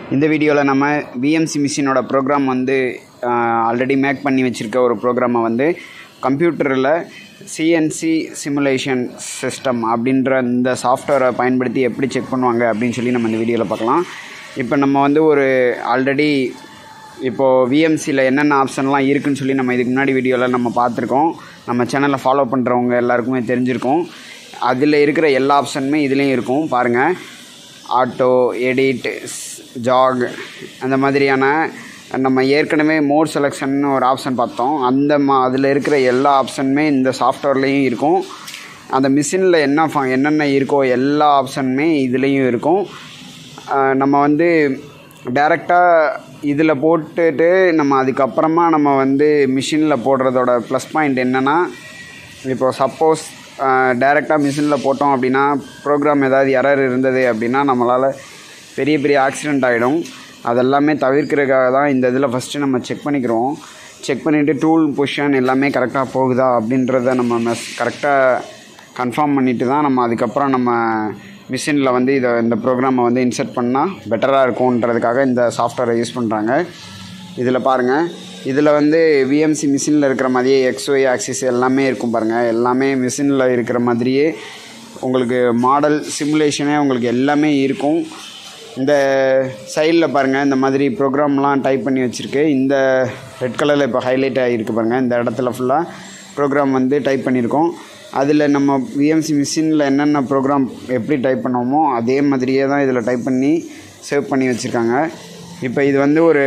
இந்த வீடியோவில் நம்ம பிஎம்சி மிஷினோட ப்ரோக்ராம் வந்து ஆல்ரெடி மேக் பண்ணி வச்சுருக்க ஒரு ப்ரோக்ராமை வந்து கம்ப்யூட்டரில் சிஎன்சி சிமுலேஷன் சிஸ்டம் அப்படின்ற இந்த சாஃப்ட்வேரை பயன்படுத்தி எப்படி செக் பண்ணுவாங்க அப்படின்னு சொல்லி நம்ம இந்த வீடியோவில் பார்க்கலாம் இப்போ நம்ம வந்து ஒரு ஆல்ரெடி இப்போது விஎம்சியில் என்னென்ன ஆப்ஷன்லாம் இருக்குன்னு சொல்லி நம்ம இதுக்கு முன்னாடி வீடியோவில் நம்ம பார்த்துருக்கோம் நம்ம சேனலை ஃபாலோ பண்ணுறவங்க எல்லாருக்குமே தெரிஞ்சிருக்கும் அதில் இருக்கிற எல்லா ஆப்ஷனுமே இதுலேயும் இருக்கும் பாருங்கள் ஆட்டோ எடிட் ஜாக் அந்த மாதிரியான நம்ம ஏற்கனவே மோட் செலெக்ஷன் ஒரு ஆப்ஷன் பார்த்தோம் அந்த மா அதில் இருக்கிற எல்லா ஆப்ஷனுமே இந்த சாஃப்ட்வேர்லேயும் இருக்கும் அந்த மிஷினில் என்ன ஃப என்னென்ன இருக்கோ எல்லா ஆப்ஷனுமே இதுலேயும் இருக்கும் நம்ம வந்து டேரெக்டாக இதில் போட்டுட்டு நம்ம அதுக்கப்புறமா நம்ம வந்து மிஷினில் போடுறதோட ப்ளஸ் பாயிண்ட் என்னென்னா இப்போ சப்போஸ் டேரெக்டாக மிஷினில் போட்டோம் அப்படின்னா ப்ரோக்ராம் ஏதாவது எரர் இருந்தது அப்படின்னா நம்மளால் பெரிய பெரிய ஆக்சிடெண்ட் ஆகிடும் அதெல்லாமே தவிர்க்கிறதுக்காக தான் இந்த இதில் ஃபஸ்ட்டு நம்ம செக் பண்ணிக்கிறோம் செக் பண்ணிவிட்டு டூல் பொசிஷன் எல்லாமே கரெக்டாக போகுதா அப்படின்றத நம்ம மெஸ் கரெக்டாக கன்ஃபார்ம் பண்ணிவிட்டு தான் நம்ம அதுக்கப்புறம் நம்ம மிஷினில் வந்து இதை இந்த ப்ரோக்ராமை வந்து இன்சர்ட் பண்ணால் பெட்டராக இருக்கும்ன்றதுக்காக இந்த சாஃப்ட்வேரை யூஸ் பண்ணுறாங்க இதில் பாருங்கள் இதில் வந்து விஎம்சி மிஷினில் இருக்கிற மாதிரியே எக்ஸ்ஒய் ஆக்சிஸ் எல்லாமே இருக்கும் பாருங்கள் எல்லாமே மிஷினில் இருக்கிற மாதிரியே உங்களுக்கு மாடல் சிமுலேஷனே உங்களுக்கு எல்லாமே இருக்கும் இந்த சைடில் பாருங்கள் இந்த மாதிரி ப்ரோக்ராம்லாம் டைப் பண்ணி வச்சுருக்கு இந்த ரெட் கலரில் இப்போ ஹைலைட் ஆகிருக்கு பாருங்கள் இந்த இடத்துல ஃபுல்லாக ப்ரோக்ராம் வந்து டைப் பண்ணியிருக்கோம் அதில் நம்ம விஎம்சி மிஷினில் என்னென்ன ப்ரோக்ராம் எப்படி டைப் பண்ணோமோ அதே மாதிரியே தான் இதில் டைப் பண்ணி சேவ் பண்ணி வச்சுருக்காங்க இப்போ இது வந்து ஒரு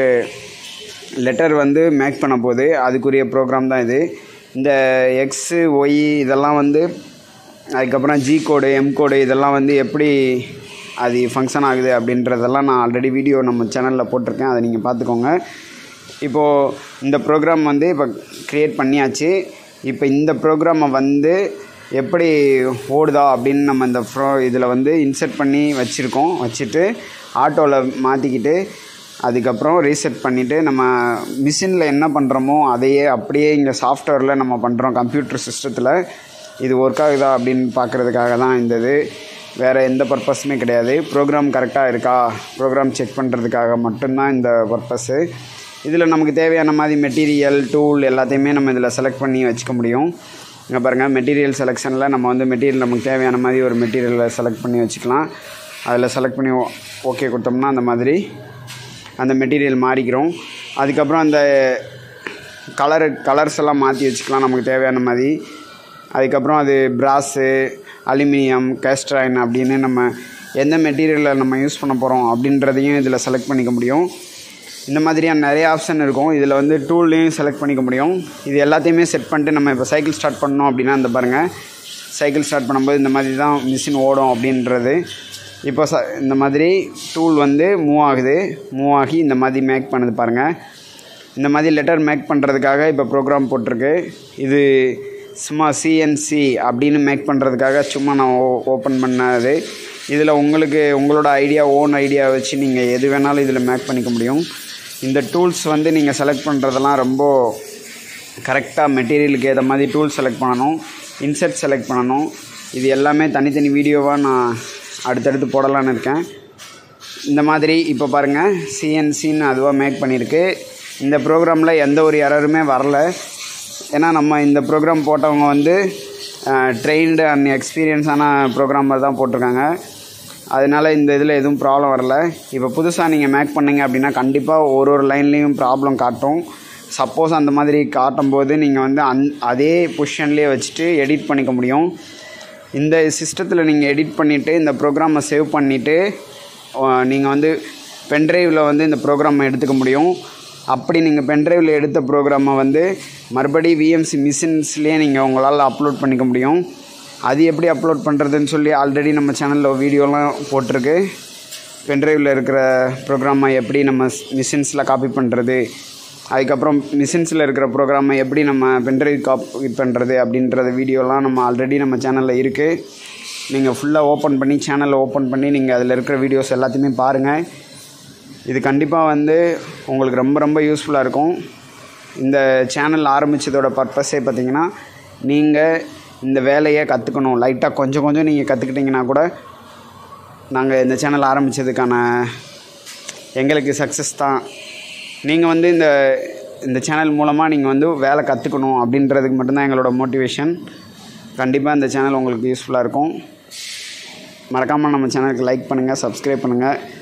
லெட்டர் வந்து மேக் பண்ண போகுது அதுக்குரிய ப்ரோக்ராம் தான் இது இந்த எக்ஸு ஒய் இதெல்லாம் வந்து அதுக்கப்புறம் ஜி கோடு எம் கோடு இதெல்லாம் வந்து எப்படி அது ஃபங்க்ஷன் ஆகுது அப்படின்றதெல்லாம் நான் ஆல்ரெடி வீடியோ நம்ம சேனலில் போட்டிருக்கேன் அதை நீங்கள் பார்த்துக்கோங்க இப்போது இந்த ப்ரோக்ராம் வந்து இப்போ க்ரியேட் பண்ணியாச்சு இப்போ இந்த ப்ரோக்ராமை வந்து எப்படி ஓடுதா அப்படின்னு நம்ம இந்த ப்ரோ இதில் வந்து இன்சர்ட் பண்ணி வச்சுருக்கோம் வச்சுட்டு ஆட்டோவில் மாற்றிக்கிட்டு அதுக்கப்புறம் ரீசெட் பண்ணிவிட்டு நம்ம மிஷினில் என்ன பண்ணுறோமோ அதையே அப்படியே இங்கே சாஃப்ட்வேரில் நம்ம பண்ணுறோம் கம்ப்யூட்டர் சிஸ்டத்தில் இது ஒர்க் ஆகுதா அப்படின்னு பார்க்குறதுக்காக தான் இந்த இது வேறு எந்த பர்பஸுமே கிடையாது ப்ரோக்ராம் கரெக்டாக இருக்கா ப்ரோக்ராம் செக் பண்ணுறதுக்காக மட்டும்தான் இந்த பர்பஸ்ஸு இதில் நமக்கு தேவையான மாதிரி மெட்டீரியல் டூல் எல்லாத்தையுமே நம்ம இதில் செலக்ட் பண்ணி வச்சுக்க முடியும் இங்கே பாருங்கள் மெட்டீரியல் செலெக்ஷனில் நம்ம வந்து மெட்டீரியல் நமக்கு தேவையான மாதிரி ஒரு மெட்டீரியலை செலக்ட் பண்ணி வச்சுக்கலாம் அதில் செலக்ட் பண்ணி ஓகே கொடுத்தோம்னா அந்த மாதிரி அந்த மெட்டீரியல் மாறிக்கிறோம் அதுக்கப்புறம் அந்த கலரு கலர்ஸ் எல்லாம் மாற்றி வச்சுக்கலாம் நமக்கு தேவையான மாதிரி அதுக்கப்புறம் அது பிராஸு அலுமினியம் கேஸ்ட்ரைன் அப்படின்னு நம்ம எந்த மெட்டீரியலை நம்ம யூஸ் பண்ண போகிறோம் அப்படின்றதையும் இதில் செலக்ட் பண்ணிக்க முடியும் இந்த மாதிரியான நிறைய ஆப்ஷன் இருக்கும் இதில் வந்து டூல்லையும் செலக்ட் பண்ணிக்க முடியும் இது எல்லாத்தையுமே செட் பண்ணிட்டு நம்ம இப்போ சைக்கிள் ஸ்டார்ட் பண்ணோம் அப்படின்னா இந்த பாருங்கள் சைக்கிள் ஸ்டார்ட் பண்ணும்போது இந்த மாதிரி தான் மிஷின் ஓடும் அப்படின்றது இப்போ ச இந்த மாதிரி டூல் வந்து மூவ் ஆகுது மூவ் ஆகி இந்த மாதிரி மேக் பண்ணுது பாருங்கள் இந்த மாதிரி லெட்டர் மேக் பண்ணுறதுக்காக இப்போ ப்ரோக்ராம் போட்டிருக்கு இது சும்மா சிஎன்சி அப்படின்னு மேக் பண்ணுறதுக்காக சும்மா நான் ஓ ஓப்பன் பண்ணது இதில் உங்களுக்கு உங்களோட ஐடியா ஓன் ஐடியா வச்சு நீங்கள் எது வேணாலும் இதில் மேக் பண்ணிக்க முடியும் இந்த டூல்ஸ் வந்து நீங்கள் செலக்ட் பண்ணுறதெல்லாம் ரொம்ப கரெக்டாக மெட்டீரியலுக்கு ஏற்ற மாதிரி டூல் செலக்ட் பண்ணணும் இன்செர்ட் செலக்ட் பண்ணணும் இது எல்லாமே தனித்தனி வீடியோவாக நான் அடுத்தடுத்து போடலான்னு இருக்கேன் இந்த மாதிரி இப்போ பாருங்கள் சிஎன்சின்னு அதுவாக மேக் பண்ணியிருக்கு இந்த ப்ரோக்ராமில் எந்த ஒரு எரருமே வரல ஏன்னா நம்ம இந்த ப்ரோக்ராம் போட்டவங்க வந்து ட்ரெயின்டு அண்ட் எக்ஸ்பீரியன்ஸான ப்ரோக்ராமர் தான் போட்டிருக்காங்க அதனால் இந்த இதில் எதுவும் ப்ராப்ளம் வரல இப்போ புதுசாக நீங்கள் மேக் பண்ணிங்க அப்படின்னா கண்டிப்பாக ஒரு ஒரு லைன்லேயும் ப்ராப்ளம் காட்டும் சப்போஸ் அந்த மாதிரி காட்டும்போது நீங்கள் வந்து அந் அதே பொசிஷன்லேயே வச்சுட்டு எடிட் பண்ணிக்க முடியும் இந்த சிஸ்டத்தில் நீங்கள் எடிட் பண்ணிவிட்டு இந்த ப்ரோக்ராமை சேவ் பண்ணிவிட்டு நீங்கள் வந்து பென்ட்ரைவில் வந்து இந்த ப்ரோக்ராமை எடுத்துக்க முடியும் அப்படி நீங்கள் பென்ட்ரைவில் எடுத்த ப்ரோக்ராமை வந்து மறுபடி விஎம்சி மிஷின்ஸ்லேயே நீங்கள் உங்களால் அப்லோட் பண்ணிக்க முடியும் அது எப்படி அப்லோட் பண்ணுறதுன்னு சொல்லி ஆல்ரெடி நம்ம சேனலில் வீடியோலாம் போட்டிருக்கு பென்ட்ரைவில் இருக்கிற ப்ரோக்ராமை எப்படி நம்ம மிஷின்ஸில் காப்பி பண்ணுறது அதுக்கப்புறம் மிஷின்ஸில் இருக்கிற ப்ரோக்ராமை எப்படி நம்ம பென்ட்ரைவ் காப்பி பண்ணுறது அப்படின்றத வீடியோலாம் நம்ம ஆல்ரெடி நம்ம சேனலில் இருக்குது நீங்கள் ஃபுல்லாக ஓப்பன் பண்ணி சேனலை ஓப்பன் பண்ணி நீங்கள் அதில் இருக்கிற வீடியோஸ் எல்லாத்தையுமே பாருங்கள் இது கண்டிப்பாக வந்து உங்களுக்கு ரொம்ப ரொம்ப யூஸ்ஃபுல்லாக இருக்கும் இந்த சேனல் ஆரம்பித்ததோட பர்பஸே பார்த்திங்கன்னா நீங்கள் இந்த வேலையை கற்றுக்கணும் லைட்டாக கொஞ்சம் கொஞ்சம் நீங்கள் கற்றுக்கிட்டிங்கன்னா கூட நாங்கள் இந்த சேனல் ஆரம்பித்ததுக்கான எங்களுக்கு சக்ஸஸ் தான் நீங்கள் வந்து இந்த இந்த சேனல் மூலமாக நீங்கள் வந்து வேலை கற்றுக்கணும் அப்படின்றதுக்கு மட்டும்தான் எங்களோட மோட்டிவேஷன் கண்டிப்பாக இந்த சேனல் உங்களுக்கு யூஸ்ஃபுல்லாக இருக்கும் மறக்காமல் நம்ம சேனலுக்கு லைக் பண்ணுங்கள் சப்ஸ்கிரைப் பண்ணுங்கள்